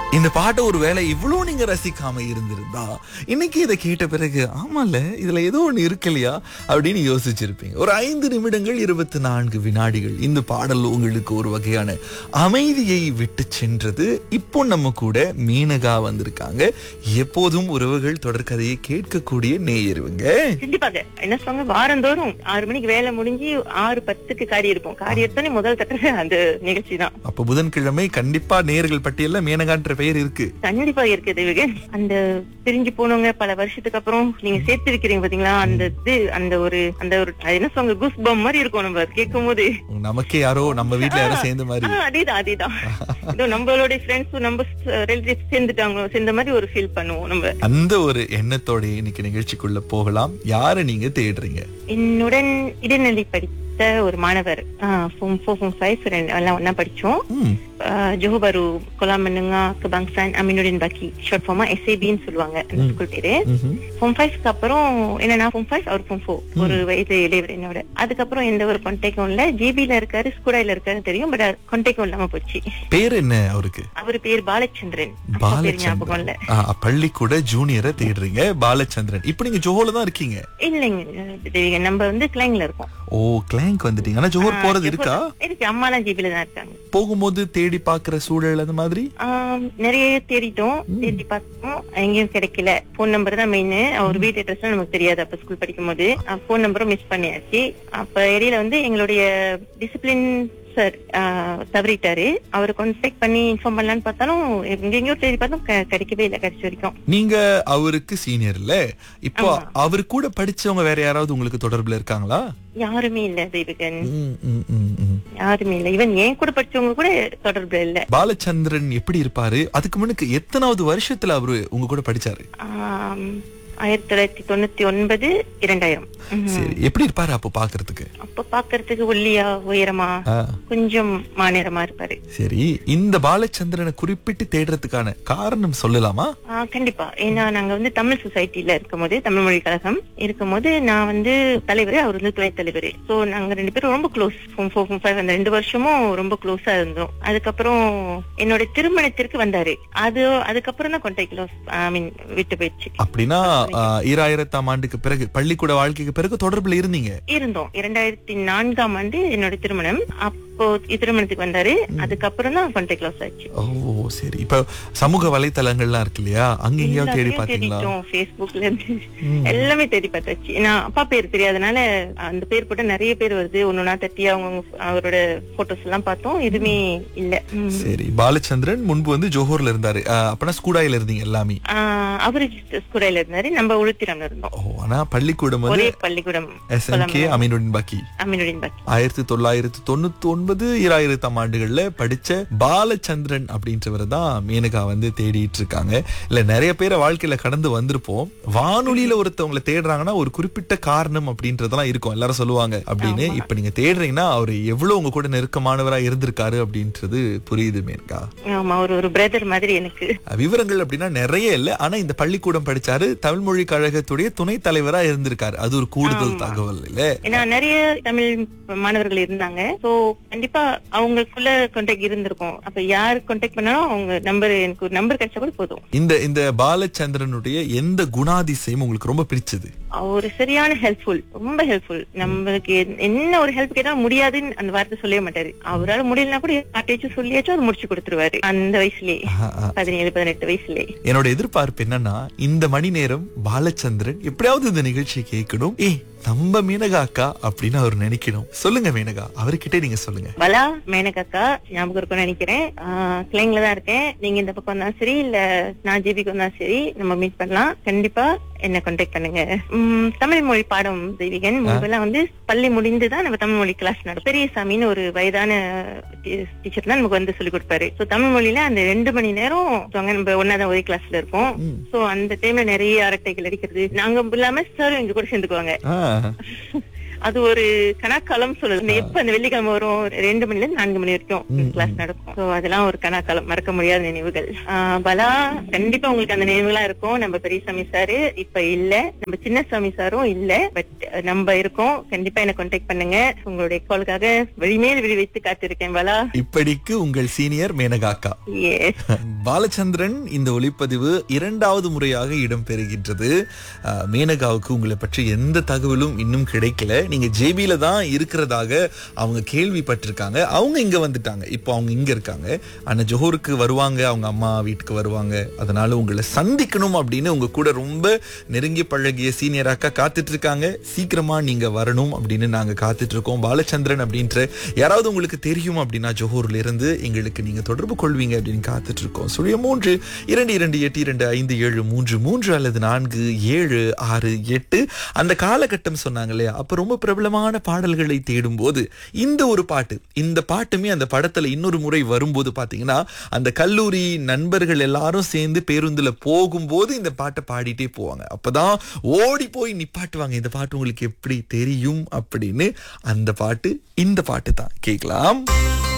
இந்த பாட்டை ஒரு வேளை இவ்வளவு நீங்க ரசிக்காம இருந்திருந்தா இன்னைக்கு இதை கேட்ட பிறகு ஆமால இதுல ஏதோ ஒண்ணு இருக்கலையா அப்படின்னு யோசிச்சிருப்பீங்க ஒரு ஐந்து நிமிடங்கள் இருபத்தி நான்கு வினாடிகள் இந்த பாடல் உங்களுக்கு ஒரு வகையான அமைதியை விட்டு சென்றது இப்போ நம்ம கூட மீனகா வந்திருக்காங்க எப்போதும் உறவுகள் தொடர்கதையை கேட்கக்கூடிய நேயருவங்க கண்டிப்பாக என்ன சொல்லுவாங்க வாரந்தோறும் ஆறு மணிக்கு வேலை முடிஞ்சு ஆறு பத்துக்கு காரி இருப்போம் காரி எடுத்தோடனே முதல் தட்டுற அந்த நிகழ்ச்சி தான் அப்ப புதன்கிழமை கண்டிப்பா நேயர்கள் பட்டியல்ல மேனகான்ற பெயர் இருக்கு கண்டிப்பா இருக்குது இவங்க அந்த பிரிஞ்சு போனவங்க பல வருஷத்துக்கு அப்புறம் நீங்க சேர்த்து வைக்கிறீங்க பாத்தீங்களா அந்த இது அந்த ஒரு அந்த ஒரு அது என்ன சொல்லுவாங்க குஸ் பம் மாதிரி இருக்கும் நம்ம கேட்கும் போது நமக்கே யாரோ நம்ம வீட்ல யாரோ சேர்ந்த மாதிரி ஆ, அதேதான் அதேதான் இதோ நம்மளோட ஃப்ரெண்ட்ஸ் நம்ம ரிலேட்டிவ்ஸ் சேர்ந்துட்டாங்க சேர்ந்த மாதிரி ஒரு ஃபீல் பண்ணுவோம் நம்ம அந்த ஒரு எண்ணத்தோட இன்னைக்கு நிகழ்ச்சிக்குள்ள போகலாம் யாரை நீங்க தேடுறீங்க என்னுடன் இடைநிலை படித்த ஒரு மாணவர் ஃபோம் ஃபோர் ஃபோம் ஃபைவ் எல்லாம் ஒன்னா படிச்சோம் ம், uh, Johor Bahru Kolam Menengah Kebangsaan Aminuddin Baki short form SAB ன்னு சொல்லுவாங்க அந்த ம். ஸ்கூல் பேரு ம்ஹும். ஃபோம் ஃபைவ்க்கு அப்புறம் என்ன நான் ஃபோம் ஃபைவ் அவர் ஃபோம் ஃபோர் ஒரு வயது இளையவர் என்னோட அதுக்கப்புறம் எந்த ஒரு கான்டாக்டும் இல்ல ஜிபில இருக்காரு ஸ்கூடாயில இருக்காருன்னு தெரியும் பட் கான்டாக்டும் இல்லாம போச்சு பேர் என்ன அவருக்கு அவர் பேர் பாலச்சந்திரன் அப்பா பேர் ஞாபகம் இல்ல பாலச்சந்திரன் ஆ, பள்ளிக்கூட ஜூனியரை தேடுறீங்க பாலச்சந்திரன் இப்ப நீங்க ஜோஹோல தான் இருக்கீங்க இல்லைங்க தேவிகா, நம்ம வந்து கிளைங்ல இருக்கோம் ஓ கிளாங்க் வந்துட்டீங்க ஆனா ஜோஹர் போறது இருக்கா இருக்கு அம்மா எல்லாம் ஜிபில தான் இருக்காங்க போகும்போது தேடி பாக்குற சூழல் அந்த மாதிரி ஆம், நிறைய தேடிட்டோம் தேடி பார்த்தோம் எங்கேயும் கிடைக்கல போன் நம்பர் தான் மெயின் அவர் வீட்டு அட்ரஸ் நமக்கு தெரியாது அப்ப ஸ்கூல் படிக்கும் போது போன் நம்பரும் மிஸ் பண்ணியாச்சு அப்ப இடையில வந்து எங்களுடைய டிசிப்ளின் சார் தவறிட்டாரு அவரை கான்டாக்ட் பண்ணி இன்ஃபார்ம் பண்ணலான்னு பார்த்தாலும் எங்கெங்கயோ தேடி பார்த்தோம் க- கிடைக்கவே இல்லை கடைசி வரைக்கும் நீங்க அவருக்கு சீனியர்ல இப்போ அவர் கூட படிச்சவங்க வேற யாராவது உங்களுக்கு தொடர்புல இருக்காங்களா யாருமே இல்ல தேவிகன் ம், ம், ம், ம். யாருமே இல்ல ஈவன் என் கூட படிச்சவங்க கூட தொடர்புல இல்ல பாலச்சந்திரன் எப்படி இருப்பாரு அதுக்கு முன்னுக்கு எத்தனாவது வருஷத்துல அவரு உங்க கூட படிச்சாரு ஆம், ஆயிரத்தி தொள்ளாயிரத்தி தொண்ணூத்தி ஒன்பது இரண்டாயிரம் ம். சரி எப்படி இருப்பாரு அப்போ பாக்குறதுக்கு அப்ப பாக்குறதுக்கு ஒல்லியா உயரமா ஆ, கொஞ்சம் மாநிறமா இருப்பாரு சரி இந்த பாலச்சந்திரனை குறிப்பிட்டு தேடுறதுக்கான காரணம் சொல்லலாமா ஆ, கண்டிப்பா ஏன்னா நாங்க வந்து தமிழ் சொசைட்டில இருக்கும்போது தமிழ் மொழி கழகம் இருக்கும்போது நான் வந்து தலைவர் அவர் வந்து துணைத் தலைவர் சோ நாங்க ரெண்டு பேரும் ரொம்ப க்ளோஸ் அந்த ரெண்டு வருஷமும் ரொம்ப க்ளோஸா இருந்தோம் அதுக்கப்புறம் என்னோட திருமணத்திற்கு வந்தாரு அது அதுக்கப்புறம் தான் கான்டாக்ட் லாஸ் ஐ மீன் விட்டு போயிடுச்சு அப்படின்னா ஆ, ஈராயிரத்தாம் ஆண்டுக்கு பிறகு பள்ளிக்கூட வாழ்க்கைக்கு பிறகு தொடர்புல இருந்தீங்க இருந்தோம் இரண்டாயிரத்தி நான்காம் ஆண்டு என்னோட திருமணம் அப்போ திருமணத்துக்கு வந்தாரு அதுக்கப்புறம் தான் கான்டாக்ட் லாஸ் ஆச்சு ஓ சரி இப்ப சமூக வலைத்தளங்கள்லாம் இருக்கு இல்லையா அங்க எங்கேயாவது தேடி எல்லாத்தையும் பாத்தீங்களா தேடிட்டோம் Facebookல இருந்து எல்லாமே தேடி பார்த்தாச்சு நான் அப்பா பேர் தெரியாதனால அந்த பேர் போட்டு நிறைய பேர் வருது ஒன்னொன்னா தட்டி அவங்க அவரோட போட்டோஸ் எல்லாம் பார்த்தோம் எதுவுமே இல்ல ம். சரி பாலச்சந்திரன் முன்பு வந்து ஜோஹர்ல இருந்தாரு ஆ, அப்பனா ஸ்கூடாயில இருந்தீங்க எல்லாமே ஆஹ் அவரு ஸ்கூடையில இருந்தாரு நம்ம உளுத்திரம்ல இருந்தோம் ஓ ஆனா பள்ளிக்கூடம் வந்து ஒரே பள்ளிக்கூடம் எஸ்என்கே அமீனுடன் பாக்கி அமீனுடன் பாக்கி ஆயிரத்தி தொள்ளாயிரத்தி தொண்ணூத்தி ஒன்பது ஈராயிரத்தாம் ஆண்டுகள்ல படிச்ச பாலச்சந்திரன் அப்படின்றவரை தான் மேனகா வந்து தேடிட்டு இருக்காங்க இல்ல நிறைய பேரை வாழ்க்கையில கடந்து வந்திருப்போம் வானொலியில ஒருத்தவங்களை தேடுறாங்கன்னா ஒரு குறிப்பிட்ட காரணம் அப்படின்றதெல்லாம் இருக்கும் எல்லாரும் சொல்லுவாங்க அப்படின்னு இப்ப நீங்க தேடுறீங்கன்னா அவர் எவ்வளவு உங்க கூட நெருக்கமானவரா இருந்திருக்காரு அப்படின்றது புரியுது மேனகா ஆமா ஒரு ஒரு பிரதர் மாதிரி எனக்கு விவரங்கள் அப்படின்னா நிறைய இல்ல ஆனா இந்த பள்ளிக்கூடம் படிச்சாரு தமிழ் மொழி கழகத்துடைய துணைத் தலைவரா இருந்திருக்காரு அது ஒரு கூடுதல் தகவல் இல்ல ஏன்னா நிறைய தமிழ் மாணவர்கள் இருந்தாங்க சோ கண்டிப்பா அவங்களுக்குள்ள கான்டாக்ட் இருந்திருக்கும் அப்ப யார் கான்டாக்ட் பண்ணாலும் அவங்க நம்பர் எனக்கு ஒரு நம்பர் கிடைச்சா கூட போதும் இந்த இந்த பாலச்சந்திரனுடைய எந்த குணாதிசயம் உங்களுக்கு ரொம்ப பிடிச்சது ஒரு சரியான ஹெல்ப்ஃபுல் ரொம்ப ஹெல்ப்ஃபுல் நம்மளுக்கு என்- என்ன ஒரு ஹெல்ப் கேட்டாலும் முடியாதுன்னு அந்த வார்த்தை சொல்லவே மாட்டாரு அவரால முடியலனா கூட யார்ட்டையாச்சும் சொல்லியாச்சும் அது முடிச்சு கொடுத்துருவாரு அந்த வயசுலயே ஆஹா, ஆஹா. பதினேழு பதினெட்டு வயசுலயே என்னோட எதிர்பார்ப்பு என்னன்னா இந்த மணி நேரம் பாலச்சந்திரன் எப்படியாவது இந்த நிகழ்ச்சியை கேட்கணும் ஏய் நம்ம மீனகா அக்கா அப்படின்னு அவர் நினைக்கணும் சொல்லுங்க மீனகா அவர்கிட்ட நீங்க சொல்லுங்க பலா மேனகாக்கா ஞாபகம் இருக்கும்னு நினைக்கிறேன் கிளைங்ல தான் இருக்கேன் நீங்க இந்த பக்கம் வந்தா சரி இல்ல நான் ஜிபிக்கு வந்தா சரி நம்ம மீட் பண்ணலாம் கண்டிப்பா என்ன கான்டாக்ட் பண்ணுங்க உம், தமிழ் மொழி பாடம் தெய்வீகன் முன்பெல்லாம் வந்து பள்ளி முடிந்துதான் நம்ம தமிழ் மொழி கிளாஸ் நடக்கும் பெரியசாமின்னு ஒரு வயதான டீச்சர் தான் நமக்கு வந்து சொல்லி கொடுப்பாரு சோ தமிழ் மொழியில அந்த ரெண்டு மணி நேரம் சொல்லுவாங்க, நம்ம ஒன்னாதான் ஒரே கிளாஸ்ல இருக்கோம் ம். சோ அந்த டைம்ல நிறைய அரட்டைகள் அடிக்கிறது நாங்க இல்லாம சார் எங்க கூட சேர்ந்துக்குவாங்க ஆ, அது ஒரு கணக்காலம் சொல்லுது எப்ப அந்த வெள்ளிக்கிழமை வரும் ரெண்டு மணில இருந்து நான்கு மணி வரைக்கும் கிளாஸ் நடக்கும் சோ அதெல்லாம் ஒரு கணக்காலம் மறக்க முடியாத நினைவுகள் ஆஹ் பலா கண்டிப்பா உங்களுக்கு அந்த நினைவுகளா இருக்கும் நம்ம பெரியசாமி சாரு இப்ப இல்ல நம்ம சின்ன சாமி சாரும் இல்ல பட் நம்ம இருக்கோம் கண்டிப்பா என்ன கான்டாக்ட் பண்ணுங்க உங்களுடைய காலுக்காக வெளிமேல் விழி வைத்து காத்திருக்கேன் பலா இப்படிக்கு உங்கள் சீனியர் மேனகாக்கா எஸ் பாலச்சந்திரன் இந்த ஒளிப்பதிவு இரண்டாவது முறையாக இடம்பெறுகின்றது அஹ், மேனகாவுக்கு உங்களை பற்றி எந்த தகவலும் இன்னும் கிடைக்கல நீங்க ஜேபியில தான் இருக்கிறதாக அவங்க கேள்விப்பட்டிருக்காங்க அவங்க இங்க வந்துட்டாங்க இப்போ அவங்க இங்க இருக்காங்க ஆனா ஜோஹருக்கு வருவாங்க அவங்க அம்மா வீட்டுக்கு வருவாங்க அதனால உங்களை சந்திக்கணும் அப்படின்னு உங்க கூட ரொம்ப நெருங்கி பழகிய சீனியர் அக்கா காத்துட்டு இருக்காங்க சீக்கிரமா நீங்க வரணும் அப்படின்னு நாங்க காத்துட்டு இருக்கோம் பாலச்சந்திரன் அப்படின்ற யாராவது உங்களுக்கு தெரியும் அப்படின்னா ஜோஹூர்ல இருந்து எங்களுக்கு நீங்க தொடர்பு கொள்வீங்க அப்படின்னு காத்துட்டு இருக்கோம் சுழிய மூன்று இரண்டு இரண்டு எட்டு இரண்டு ஐந்து ஏழு மூன்று மூன்று அல்லது நான்கு ஏழு ஆறு எட்டு அந்த காலகட்டம் சொன்னாங்க இல்லையா அப்ப ரொம்ப பிரபலமான பாடல்களை தேடும் போது இந்த ஒரு பாட்டு இந்த பாட்டுமே அந்த படத்துல இன்னொரு முறை வரும்போது பாத்தீங்கன்னா அந்த கல்லூரி நண்பர்கள் எல்லாரும் சேர்ந்து பேருந்துல போகும்போது இந்த பாட்டை பாடிட்டே போவாங்க அப்பதான் ஓடி போய் நிப்பாட்டுவாங்க இந்த பாட்டு உங்களுக்கு எப்படி தெரியும் அப்படின்னு அந்த பாட்டு இந்த பாட்டு தான் கேட்கலாம்